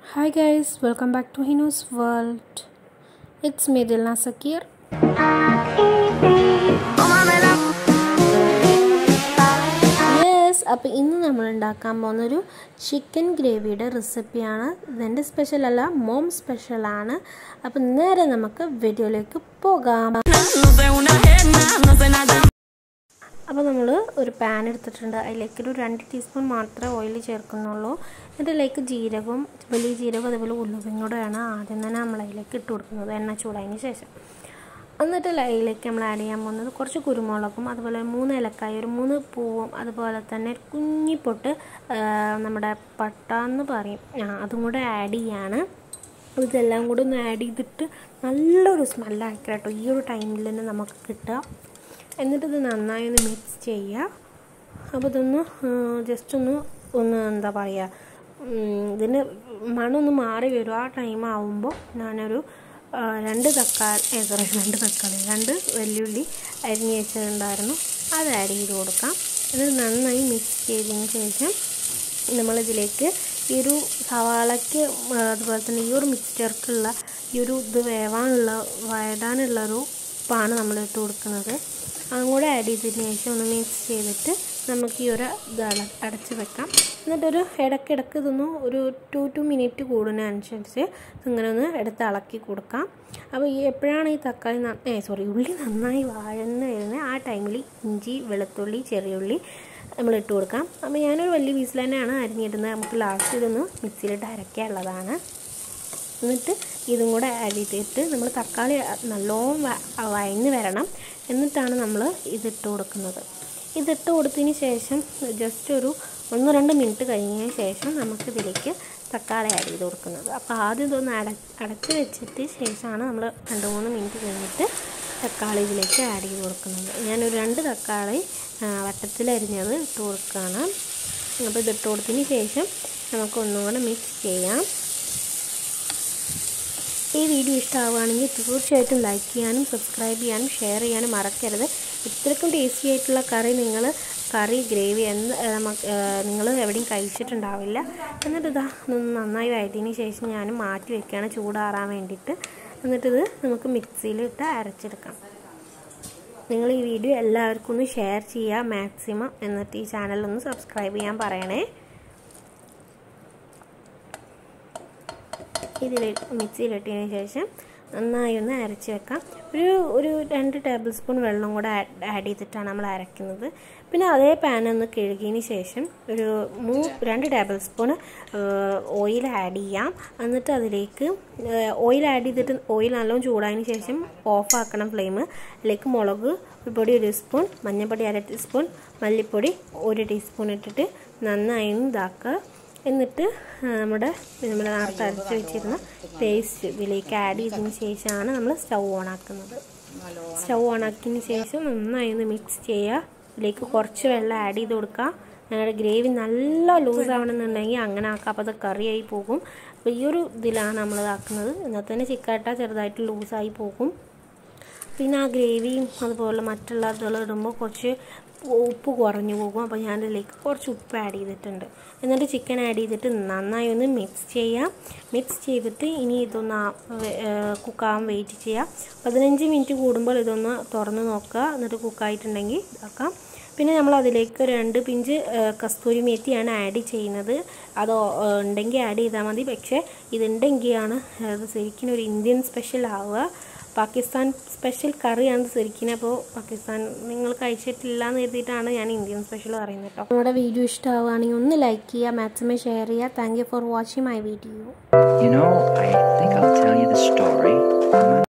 Hi guys, welcome back to Hino's World. It's me Dilna Sakir. Yes അപ്പോൾ ഇന്ന് നമ്മൾ ഉണ്ടാക്കാൻ പോകുന്നൊരു ചിക്കൻ ഗ്രേവിയുടെ റെസിപ്പിയാണ് ഇതെൻ്റെ സ്പെഷ്യൽ അല്ല മോം സ്പെഷ്യലാണ് അപ്പോൾ നേരെ നമുക്ക് വീഡിയോയിലേക്ക് പോകാം അപ്പോൾ നമ്മൾ ഒരു പാൻ എടുത്തിട്ടുണ്ട് അതിലേക്ക് ഒരു രണ്ട് ടീസ്പൂൺ മാത്രമേ ഓയിൽ ചേർക്കുന്നുള്ളൂ എന്നിട്ട് അതിലേക്ക് ജീരകവും വലിയ ജീരകവും അതുപോലെ ഉലുവയും കൂടെയാണ് ആദ്യം തന്നെ നമ്മൾ അതിലേക്ക് ഇട്ട് കൊടുക്കുന്നത് എണ്ണ ചൂടായതിന് ശേഷം എന്നിട്ട് അതിലേക്ക് നമ്മൾ ആഡ് ചെയ്യാൻ പോകുന്നത് കുറച്ച് കുരുമുളകും അതുപോലെ മൂന്ന് ഏലക്കായ ഒരു മൂന്ന് പൂവും അതുപോലെ തന്നെ കുഞ്ഞിപ്പൊട്ട് നമ്മുടെ പട്ട എന്ന് പറയും അതും കൂടെ ആഡ് ചെയ്യാണ് ഇതെല്ലാം കൂടി ഒന്ന് ആഡ് ചെയ്തിട്ട് നല്ലൊരു സ്മെല്ലായിരിക്കും കേട്ടോ ഈ ഒരു ടൈമിൽ തന്നെ നമുക്ക് കിട്ടുക എന്നിട്ട് ഇത് നന്നായി ഒന്ന് മിക്സ് ചെയ്യുക അപ്പോൾ ഇതൊന്ന് ജസ്റ്റ് ഒന്ന് ഒന്ന് എന്താ പറയുക ഇതിന് മണമൊന്ന് മാറി വരും ആ ടൈം ആവുമ്പോൾ ഞാനൊരു രണ്ട് തക്കാളി സോറി രണ്ട് തക്കാളി രണ്ട് വെല്ലുള്ളി അരിഞ്ഞ് വെച്ചിട്ടുണ്ടായിരുന്നു അത് ആഡ് ചെയ്ത് കൊടുക്കാം എന്നിട്ട് നന്നായി മിക്സ് ചെയ്തതിന് ശേഷം നമ്മളിതിലേക്ക് ഈ ഒരു സവാളയ്ക്ക് അതുപോലെ തന്നെ ഈ ഒരു മിക്സ്ചർക്കുള്ള ഈ ഒരു ഇത് വേവാനുള്ള വയടാനുള്ളൊരു ഉപ്പാണ് നമ്മൾ ഇട്ട് കൊടുക്കുന്നത് അതും കൂടെ ആഡ് ചെയ്തതിന് ശേഷം ഒന്ന് മിക്സ് ചെയ്തിട്ട് നമുക്ക് ഈ ഒരു ഇത് അടച്ച് വെക്കാം എന്നിട്ടൊരു ഇടയ്ക്കിടയ്ക്ക് ഇതൊന്ന് ഒരു ടു ടു മിനിറ്റ് കൂടുന്നതനുസരിച്ച് ഇങ്ങനെ ഒന്ന് എടുത്ത് ഇളക്കി കൊടുക്കാം അപ്പോൾ ഈ എപ്പോഴാണ് ഈ തക്കാളി ഏ സോറി ഉള്ളി നന്നായി വാഴന്ന് വരുന്നത് ആ ടൈമിൽ ഇഞ്ചി വെളുത്തുള്ളി ചെറിയുള്ളി നമ്മൾ ഇട്ട് കൊടുക്കാം അപ്പോൾ ഞാനൊരു വലിയ പീസിൽ തന്നെയാണ് അരിഞ്ഞിടുന്നത് നമുക്ക് ലാസ്റ്റ് ഇതൊന്ന് മിക്സിയിലിട്ട് അരയ്ക്കാനുള്ളതാണ് എന്നിട്ട് ഇതും കൂടെ ആഡ് ചെയ്തിട്ട് നമ്മൾ തക്കാളി നല്ലോണം വഴഞ്ഞ് വരണം എന്നിട്ടാണ് നമ്മൾ ഇതിട്ട് കൊടുക്കുന്നത് ഇതിട്ട് കൊടുത്തതിന് ശേഷം ജസ്റ്റ് ഒരു ഒന്ന് രണ്ട് മിനിറ്റ് കഴിഞ്ഞതിന് ശേഷം നമുക്കിതിലേക്ക് തക്കാളി ആഡ് ചെയ്ത് കൊടുക്കുന്നത് അപ്പോൾ ആദ്യം ഇതൊന്ന് അട അടച്ച് വെച്ചിട്ട് ശേഷമാണ് നമ്മൾ രണ്ട് മൂന്ന് മിനിറ്റ് കഴിഞ്ഞിട്ട് തക്കാളി ഇതിലേക്ക് ആഡ് ചെയ്ത് കൊടുക്കുന്നത് ഞാനൊരു രണ്ട് തക്കാളി വട്ടത്തിലരിഞ്ഞത് ഇട്ട് കൊടുക്കുകയാണ് അപ്പോൾ ഇതിട്ട് കൊടുത്തതിന് ശേഷം നമുക്ക് ഒന്നും കൂടെ മിക്സ് ചെയ്യാം ഈ വീഡിയോ ഇഷ്ടമാവുകയാണെങ്കിൽ തീർച്ചയായിട്ടും ലൈക്ക് ചെയ്യാനും സബ്സ്ക്രൈബ് ചെയ്യാനും ഷെയർ ചെയ്യാനും മറക്കരുത് ഇത്രയ്ക്കും ടേസ്റ്റി ആയിട്ടുള്ള കറി നിങ്ങൾ കറി ഗ്രേവി എന്ത് നമുക്ക് നിങ്ങൾ എവിടെയും കഴിച്ചിട്ടുണ്ടാവില്ല എന്നിട്ട് ഇതാ ഒന്ന് നന്നായി വഴറ്റിയതിന് ശേഷം ഞാൻ മാറ്റി വെക്കുകയാണ് ചൂടാറാൻ വേണ്ടിയിട്ട് എന്നിട്ടിത് നമുക്ക് മിക്സിയിലിട്ട് അരച്ചെടുക്കാം നിങ്ങൾ ഈ വീഡിയോ എല്ലാവർക്കും ഒന്ന് ഷെയർ ചെയ്യുക മാക്സിമം എന്നിട്ട് ഈ ചാനലൊന്ന് സബ്സ്ക്രൈബ് ചെയ്യാൻ പറയണേ ഇതിൽ മിക്സിയിലിട്ടതിന് ശേഷം നന്നായി ഒന്ന് അരച്ച് വെക്കാം ഒരു ഒരു രണ്ട് ടേബിൾ സ്പൂൺ വെള്ളം കൂടെ ആഡ് ചെയ്തിട്ടാണ് നമ്മൾ അരയ്ക്കുന്നത് പിന്നെ അതേ പാൻ ഒന്ന് കഴുകിയതിന് ശേഷം ഒരു മൂ രണ്ട് ടേബിൾ സ്പൂൺ ഓയിൽ ആഡ് ചെയ്യാം എന്നിട്ട് അതിലേക്ക് ഓയിൽ ആഡ് ചെയ്തിട്ട് ഓയിൽ നല്ലോണം ചൂടായതിന് ശേഷം ഓഫ് ആക്കണം ഫ്ലെയിം അതിലേക്ക് മുളക് പൊടി ഒരു സ്പൂൺ മഞ്ഞൾപ്പൊടി അര ടീസ്പൂൺ മല്ലിപ്പൊടി ഒരു ടീസ്പൂൺ ഇട്ടിട്ട് നന്നായി ഇതാക്കുക എന്നിട്ട് നമ്മുടെ നമ്മൾ നേരത്തെ അരച്ച് വെച്ചിരുന്ന പേസ്റ്റ് ഇതിലേക്ക് ആഡ് ചെയ്തതിന് ശേഷമാണ് നമ്മൾ സ്റ്റൗ ഓൺ ആക്കുന്നത് സ്റ്റൗ ഓൺ ആക്കിയതിന് ശേഷം നന്നായി ഒന്ന് മിക്സ് ചെയ്യുക ഇതിലേക്ക് കുറച്ച് വെള്ളം ആഡ് ചെയ്ത് കൊടുക്കുക ഞങ്ങളുടെ ഗ്രേവി നല്ല ലൂസ് ആവണമെന്നുണ്ടെങ്കിൽ അങ്ങനെ ആക്കാം അപ്പോൾ അത് കറിയായി പോകും അപ്പോൾ ഈ ഒരു ഇതിലാണ് നമ്മൾ ഇതാക്കുന്നത് എന്നാൽ തന്നെ ചിക്കട്ട ചെറുതായിട്ട് ലൂസായി പോകും പിന്നെ ആ ഗ്രേവിയും അതുപോലെ മറ്റുള്ള ഇതുകൾ ഇടുമ്പോൾ കുറച്ച് ഉപ്പ് കുറഞ്ഞു പോകും അപ്പോൾ ഞാൻ ഇതിലേക്ക് കുറച്ച് ഉപ്പ് ആഡ് ചെയ്തിട്ടുണ്ട് എന്നിട്ട് ചിക്കൻ ആഡ് ചെയ്തിട്ട് നന്നായി ഒന്ന് മിക്സ് ചെയ്യാം മിക്സ് ചെയ്തിട്ട് ഇനി ഇതൊന്ന് കുക്കാവാൻ വെയിറ്റ് ചെയ്യാം പതിനഞ്ച് മിനിറ്റ് കൂടുമ്പോൾ ഇതൊന്ന് തുറന്ന് നോക്കുക എന്നിട്ട് കുക്കായിട്ടുണ്ടെങ്കിൽ ഇതാക്കാം പിന്നെ നമ്മൾ അതിലേക്ക് രണ്ട് പിഞ്ച് കസ്തൂരി മേത്തിയാണ് ആഡ് ചെയ്യുന്നത് അത് ഉണ്ടെങ്കിൽ ആഡ് ചെയ്താൽ മതി പക്ഷേ ഇതുണ്ടെങ്കിലാണ് അത് ശരിക്കും ഒരു ഇന്ത്യൻ സ്പെഷ്യൽ ആവുക പാകിസ്ഥാൻ സ്പെഷ്യൽ കറിയാണ് ശരിക്കും അപ്പോൾ പാകിസ്ഥാൻ നിങ്ങൾ കഴിച്ചിട്ടില്ല എന്ന് എഴുതിയിട്ടാണ് ഞാൻ ഇന്ത്യൻ സ്പെഷ്യൽ പറയുന്നത് കേട്ടോ നമ്മുടെ വീഡിയോ ഇഷ്ടമാവുകയാണെങ്കിൽ ഒന്ന് ലൈക്ക് ചെയ്യുക മാക്സിമം ഷെയർ ചെയ്യുക thank you for watching my video You know, I think I'll tell you the story.